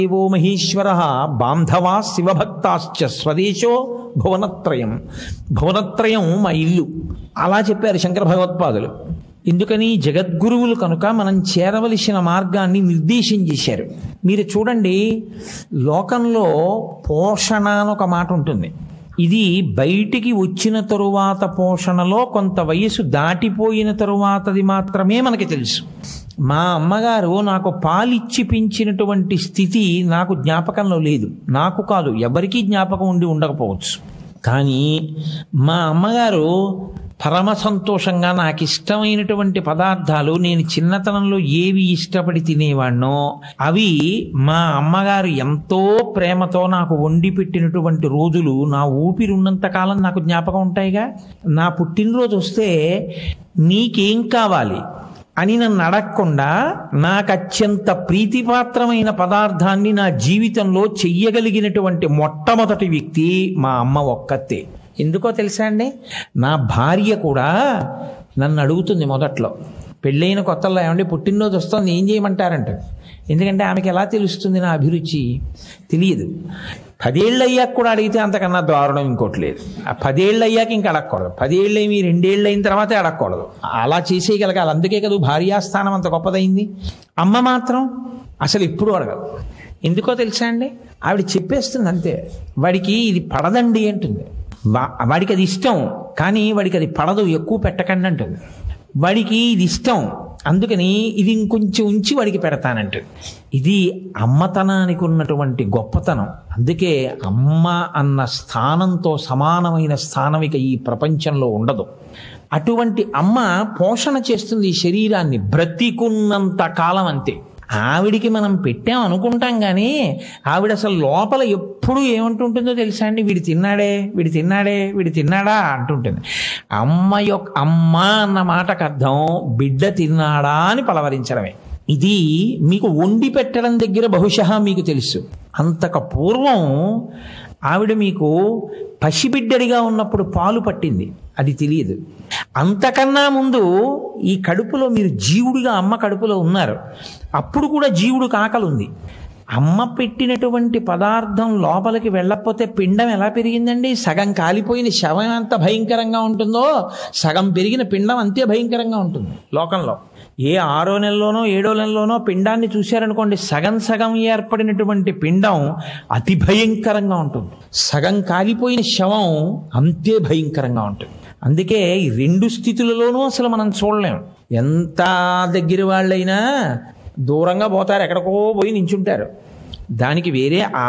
దేవో మహేశ్వర బాంధవా శివభక్తాశ్చ స్వదేశో భువనత్రయం భువనత్రయం మా ఇల్లు అలా చెప్పారు శంకర భగవత్పాదులు ఎందుకని జగద్గురువులు కనుక మనం చేరవలసిన మార్గాన్ని నిర్దేశం చేశారు మీరు చూడండి లోకంలో పోషణ అని ఒక మాట ఉంటుంది ఇది బయటికి వచ్చిన తరువాత పోషణలో కొంత వయసు దాటిపోయిన తరువాతది మాత్రమే మనకి తెలుసు మా అమ్మగారు నాకు పాలిచ్చి పెంచినటువంటి స్థితి నాకు జ్ఞాపకంలో లేదు నాకు కాదు ఎవరికీ జ్ఞాపకం ఉండి ఉండకపోవచ్చు కానీ మా అమ్మగారు పరమ సంతోషంగా నాకు ఇష్టమైనటువంటి పదార్థాలు నేను చిన్నతనంలో ఏవి ఇష్టపడి తినేవాడినో అవి మా అమ్మగారు ఎంతో ప్రేమతో నాకు వండి పెట్టినటువంటి రోజులు నా ఊపిరి ఉన్నంత కాలం నాకు జ్ఞాపకం ఉంటాయిగా నా పుట్టినరోజు వస్తే నీకేం కావాలి అని నన్ను అడగకుండా నాకు అత్యంత ప్రీతిపాత్రమైన పదార్థాన్ని నా జీవితంలో చెయ్యగలిగినటువంటి మొట్టమొదటి వ్యక్తి మా అమ్మ ఒక్కతే ఎందుకో తెలుసా అండి నా భార్య కూడా నన్ను అడుగుతుంది మొదట్లో పెళ్ళైన కొత్తలో ఏమండి పుట్టినరోజు వస్తుంది ఏం చేయమంటారంట ఎందుకంటే ఆమెకి ఎలా తెలుస్తుంది నా అభిరుచి తెలియదు పదేళ్ళు అయ్యాక కూడా అడిగితే అంతకన్నా దారుణం ఇంకోటి లేదు ఆ పదేళ్ళు అయ్యాక ఇంకా అడగకూడదు పదేళ్ళు ఏమి రెండేళ్ళు అయిన తర్వాతే అడగకూడదు అలా చేసేయగలగాలి అందుకే కదా భార్యాస్థానం అంత గొప్పదైంది అమ్మ మాత్రం అసలు ఎప్పుడు అడగదు ఎందుకో తెలుసా అండి ఆవిడ చెప్పేస్తుంది అంతే వాడికి ఇది పడదండి అంటుంది వా- వాడికి అది ఇష్టం కానీ వాడికి అది పడదు ఎక్కువ పెట్టకండి అంటుంది వాడికి ఇది ఇష్టం అందుకని ఇది ఇంకొంచెం ఉంచి వాడికి పెడతానంట ఇది అమ్మతనానికి ఉన్నటువంటి గొప్పతనం అందుకే అమ్మ అన్న స్థానంతో సమానమైన స్థానం ఇక ఈ ప్రపంచంలో ఉండదు అటువంటి అమ్మ పోషణ చేస్తుంది ఈ శరీరాన్ని బ్రతికున్నంత కాలం అంతే ఆవిడికి మనం పెట్టాం అనుకుంటాం కానీ ఆవిడ అసలు లోపల ఎప్పుడు ఏమంటుంటుందో తెలుసా అండి వీడు తిన్నాడే వీడు తిన్నాడే వీడు తిన్నాడా అంటుంటుంది అమ్మ యొక్క అమ్మ అన్న మాటకు అర్థం బిడ్డ తిన్నాడా అని పలవరించడమే ఇది మీకు వండి పెట్టడం దగ్గర బహుశా మీకు తెలుసు అంతక పూర్వం ఆవిడ మీకు పసిబిడ్డడిగా ఉన్నప్పుడు పాలు పట్టింది అది తెలియదు అంతకన్నా ముందు ఈ కడుపులో మీరు జీవుడిగా అమ్మ కడుపులో ఉన్నారు అప్పుడు కూడా జీవుడికి ఆకలి ఉంది అమ్మ పెట్టినటువంటి పదార్థం లోపలికి వెళ్ళకపోతే పిండం ఎలా పెరిగిందండి సగం కాలిపోయిన శవం ఎంత భయంకరంగా ఉంటుందో సగం పెరిగిన పిండం అంతే భయంకరంగా ఉంటుంది లోకంలో ఏ ఆరో నెలలోనో ఏడో నెలలోనో పిండాన్ని చూశారనుకోండి సగం సగం ఏర్పడినటువంటి పిండం అతి భయంకరంగా ఉంటుంది సగం కాలిపోయిన శవం అంతే భయంకరంగా ఉంటుంది అందుకే ఈ రెండు స్థితులలోనూ అసలు మనం చూడలేం ఎంత దగ్గర వాళ్ళైనా దూరంగా పోతారు ఎక్కడికో పోయి నించుంటారు దానికి వేరే ఆ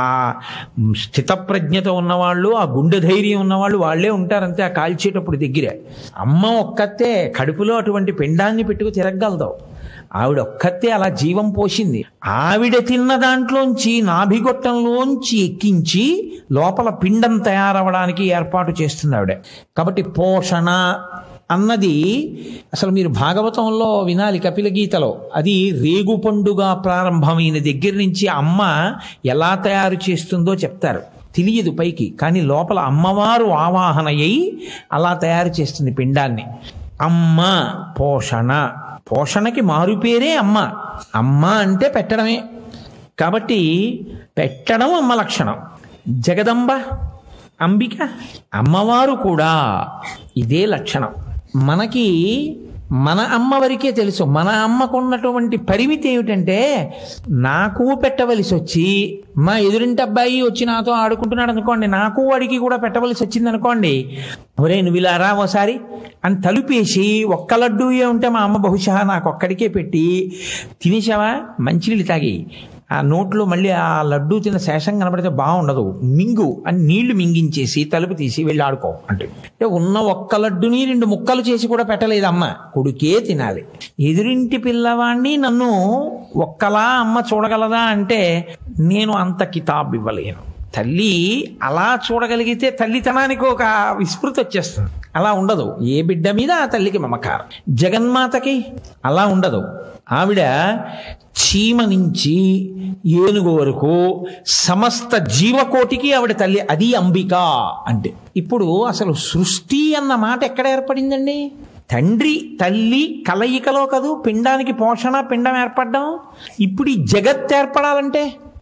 స్థితప్రజ్ఞత ఉన్నవాళ్ళు ఆ గుండె ధైర్యం ఉన్నవాళ్ళు వాళ్ళే ఉంటారంతే ఆ కాల్చేటప్పుడు దగ్గరే అమ్మ ఒక్కతే కడుపులో అటువంటి పిండాన్ని పెట్టుకు తిరగలదు ఆవిడ ఒక్కతే అలా జీవం పోసింది ఆవిడ తిన్న దాంట్లోంచి నాభిగొట్టంలోంచి ఎక్కించి లోపల పిండం తయారవడానికి ఏర్పాటు చేస్తుంది ఆవిడ కాబట్టి పోషణ అన్నది అసలు మీరు భాగవతంలో వినాలి కపిల గీతలో అది రేగు పండుగ ప్రారంభమైన దగ్గర నుంచి అమ్మ ఎలా తయారు చేస్తుందో చెప్తారు తెలియదు పైకి కానీ లోపల అమ్మవారు ఆవాహన అయి అలా తయారు చేస్తుంది పిండాన్ని అమ్మ పోషణ పోషణకి మారుపేరే అమ్మ అమ్మ అంటే పెట్టడమే కాబట్టి పెట్టడం అమ్మ లక్షణం జగదంబ అంబిక అమ్మవారు కూడా ఇదే లక్షణం మనకి మన అమ్మ వరకే తెలుసు మన అమ్మకు ఉన్నటువంటి పరిమితి ఏమిటంటే నాకు పెట్టవలసి వచ్చి మా ఎదురింటి అబ్బాయి వచ్చి నాతో ఆడుకుంటున్నాడు అనుకోండి నాకు వాడికి కూడా పెట్టవలసి వచ్చింది అనుకోండి ఒరే నువ్వు ఇలా రా ఓసారి అని తలుపేసి ఒక్క లడ్డూ ఉంటే మా అమ్మ బహుశా నాకు ఒక్కడికే పెట్టి తినేసావా మంచినీళ్ళు తాగి ఆ నోట్లో మళ్ళీ ఆ లడ్డూ తిన్న శేషం కనబడితే బాగుండదు మింగు అని నీళ్లు మింగించేసి తలుపు తీసి వెళ్ళి ఆడుకో అంటే అంటే ఉన్న ఒక్క లడ్డుని రెండు ముక్కలు చేసి కూడా పెట్టలేదు అమ్మ కొడుకే తినాలి ఎదురింటి పిల్లవాడిని నన్ను ఒక్కలా అమ్మ చూడగలదా అంటే నేను అంత కితాబ్ ఇవ్వలేను తల్లి అలా చూడగలిగితే తల్లితనానికి ఒక విస్మృతి వచ్చేస్తుంది అలా ఉండదు ఏ బిడ్డ మీద ఆ తల్లికి మమకారం జగన్మాతకి అలా ఉండదు ఆవిడ చీమ నుంచి ఏనుగు వరకు సమస్త జీవకోటికి ఆవిడ తల్లి అది అంబిక అంటే ఇప్పుడు అసలు సృష్టి అన్న మాట ఎక్కడ ఏర్పడిందండి తండ్రి తల్లి కలయికలో కదూ పిండానికి పోషణ పిండం ఏర్పడడం ఇప్పుడు ఈ జగత్ ఏర్పడాలంటే